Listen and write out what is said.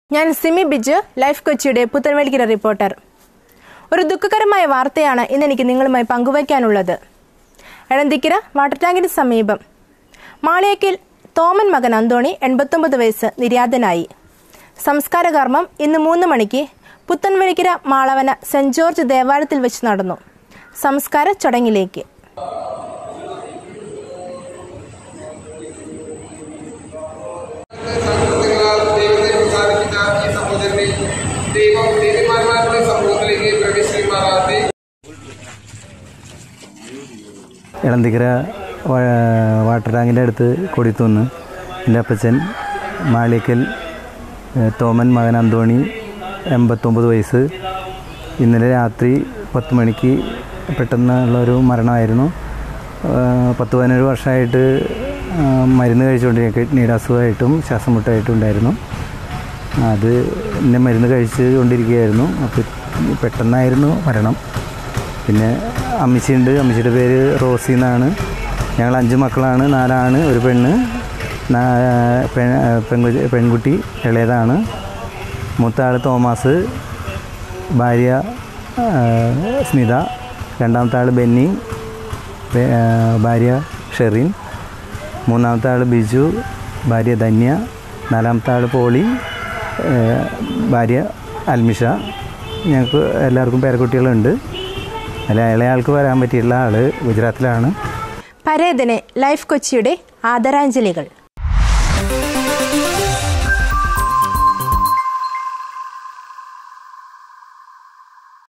ഞാൻ സിമി ബിജ് ലൈഫ് കൊച്ചിയുടെ പുത്തൻവേലിക്കര റിപ്പോർട്ടർ ഒരു ദുഃഖകരമായ വാർത്തയാണ് ഇന്ന് എനിക്ക് നിങ്ങളുമായി പങ്കുവയ്ക്കാനുള്ളത് എളന്തിക്കര വാട്ടർ ടാങ്കിന് സമീപം മാളിയക്കിൽ തോമൻ മകൻ അന്തോണി എൺപത്തൊമ്പത് വയസ്സ് നിര്യാതനായി സംസ്കാര കർമ്മം ഇന്ന് മൂന്ന് മണിക്ക് പുത്തൻവേലിക്കര മാളവന സെന്റ് ജോർജ് ദേവാലയത്തിൽ വെച്ച് നടന്നു സംസ്കാര ചടങ്ങിലേക്ക് സംഘങ്ങളാൽ ദൈവത്തെ പ്രസാദിക്കുന്ന ഈ സഹോദരനെ ദൈവം നീതിമാന്മാരുടെ സമൂഹത്തിലേക്ക് പ്രവേശിക്കുമാറാകട്ടെ ഇളന്തിക്കര വാ- വാട്ടർ ടാങ്കിൻ്റെ അടുത്ത് കൊടിത്തുന്ന് എൻ്റെ അപ്പച്ചൻ മാളിക്കൽ ഏഹ്, തോമൻ മകൻ അന്തോണി എൺപത്തൊമ്പത് വയസ്സ് ഇന്നലെ രാത്രി പത്ത് മണിക്ക് പെട്ടെന്നുള്ള ഒരു മരണമായിരുന്നു ഏഹ്, പത്ത് പതിനേഴ് വർഷമായിട്ട് ആ, മരുന്ന് കഴിച്ചുകൊണ്ടിരിക്കുക കിഡ്നിയുടെ അസുഖമായിട്ടും ശ്വാസം മുട്ടായിട്ടും ഉണ്ടായിരുന്നു അത് എന്നെ മരുന്ന് കഴിച്ച് കൊണ്ടിരിക്കുകയായിരുന്നു അപ്പോൾ പെട്ടെന്നായിരുന്നു മരണം പിന്നെ അമ്മച്ചിയുണ്ട് അമ്മച്ചിയുടെ പേര് റോസി എന്നാണ് ഞങ്ങൾ അഞ്ച് മക്കളാണ് നാലാണ് ഒരു പെണ്ണ് നാ- പെ- പെൺകുട്ടി പെൺകുട്ടി ഇളയതാണ് മൂത്ത ആൾ തോമസ് ഭാര്യ ആ, സ്മിത രണ്ടാമത്തെ ആൾ ബെന്നി പെ- ആ, ഭാര്യ ഷെറിൻ മൂന്നാമത്തെ ആൾ ബിജു ഭാര്യ ധന്യ നാലാമത്തെ ആൾ പോളി ആ, ഭാര്യ അൽമിഷ ഞങ്ങൾക്ക് എല്ലാവർക്കും പേരക്കുട്ടികളുണ്ട് അല്ല ഇളയാൾക്ക് വരാൻ പറ്റിയിട്ടുള്ള ആൾ ഗുജറാത്തിലാണ് പരേതന് ലൈഫ് കൊച്ചിയുടെ ആദരാഞ്ജലികൾ